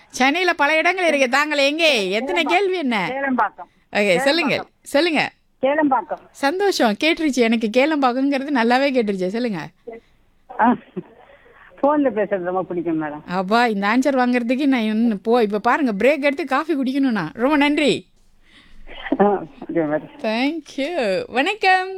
சென்னையில பல இடங்கள் இருக்கு தாங்கள் எங்கே எத்தனை கேள்வி என்ன கேளம்பாக்கம் ஓகே சொல்லுங்க சொல்லுங்க கேளம்பாக்கம் சந்தோஷம் கேட்டுருச்சு எனக்கு கேளம்பாக்கங்கிறது நல்லாவே கேட்டுருச்சு சொல்லுங்க போன்ல பேசுறது ரொம்ப பிடிக்கும் மேடம் அப்பா இந்த ஆன்சர் வாங்குறதுக்கு நான் இன்னும் போ இப்போ பாருங்க பிரேக் எடுத்து காஃபி குடிக்கணும்னா ரொம்ப நன்றி ஓகே மேடம் தேங்க்யூ வணக்கம்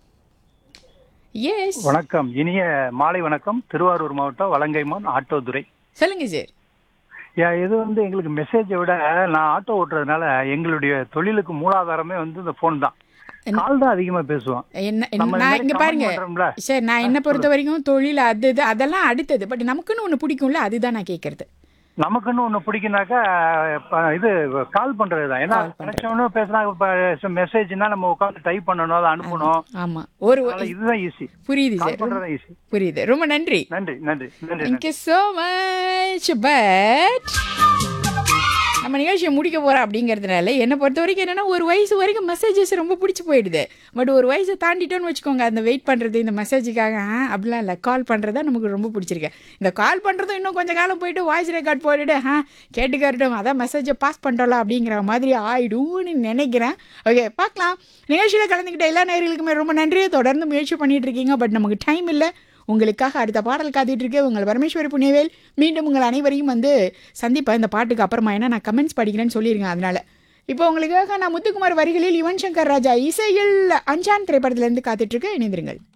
எஸ் வணக்கம் இனிய மாலை வணக்கம் திருவாரூர் மாவட்டம் வலங்கைமான் ஆட்டோதுறை சொல்லுங்க சார் யா, இது வந்து எங்களுக்கு மெசேஜை விட நான் ஆட்டோ ஓட்டுறதுனால எங்களுடைய தொழிலுக்கு மூலாதாரமே வந்து இந்த போன் தான் கால் தான் அதிகமா பேசுவோம் என்ன நம்ம நான் இந்த இங்க மாதிரி பாருங்க comment பண்றோம்ல? சரி நான் என்ன பொறுத்த வரைக்கும் தொழில் அது இது அதெல்லாம் அடுத்தது பட் நமக்குன்னு ஒன்று பிடிக்கும்ல அதுதான் நான் கேட்கறது நமக்குன்னு ஒண்ணு பிடிக்குனாக்கா இப்ப இது கால் பண்றது தான் ஏன்னா Call பண்றது. நினைச்சவனு பேசினா இப்ப மெசேஜ்னா நம்ம உட்காந்து டைப் பண்ணணும் அதை அனுப்பணும் ஆமா ஒரு அதனால இதுதான் ஈஸி புரியுது கால் சார் பண்றது ஈஸி புரியுது ரொம்ப நன்றி நன்றி நன்றி நன்றி நன்றி தேங்க்யூ ஸோ மச் பட் நம்ம நிகழ்ச்சியை முடிக்க போகிறோம் அப்படிங்கிறதுனால என்னை பொறுத்த வரைக்கும் என்னென்னா ஒரு வயசு வரைக்கும் மெசேஜஸ் ரொம்ப பிடிச்சி போயிடுது பட் ஒரு வயசை தாண்டிட்டோன்னு வச்சுக்கோங்க அந்த வெயிட் பண்ணுறது இந்த மெசேஜுக்காக ஆ, அப்படிலாம் இல்லை கால் பண்ணுறது தான் நமக்கு ரொம்ப பிடிச்சிருக்கு இந்த கால் பண்ணுறதும் இன்னும் கொஞ்சம் காலம் போயிட்டு வாய்ஸ் ரெக்கார்ட் போட்டுட்டு ஆ கேட்டுக்காரட்டும் அதான் மெசேஜை பாஸ் பண்ணிட்டோம்ல அப்படிங்கிற மாதிரி ஆயிடும்னு நினைக்கிறேன் ஓகே பார்க்கலாம் நிகழ்ச்சியில் கலந்துக்கிட்ட எல்லா நேயர்களுக்குமே ரொம்ப நன்றி தொடர்ந்து முயற்சி பண்ணிட்டு இருக்கீங்க பட் நமக்கு டைம் இல்லை உங்களுக்காக அடுத்த பாடல் காத்துட்டு இருக்கு உங்கள் பரமேஸ்வரி புண்ணியவேல் மீண்டும் உங்கள் அனைவரையும் வந்து சந்திப்பேன் இந்த பாட்டுக்கு அப்புறமா ஏன்னா நான் கமெண்ட்ஸ் படிக்கிறேன்னு சொல்லியிருங்க அதனால இப்போ உங்களுக்காக நான் முத்துக்குமார் வரிகளில் யுவன் சங்கர் ராஜா இசையில் அஞ்சான் திரைப்படத்திலிருந்து காத்துட்டு இருக்க இணைந்திருங்கள்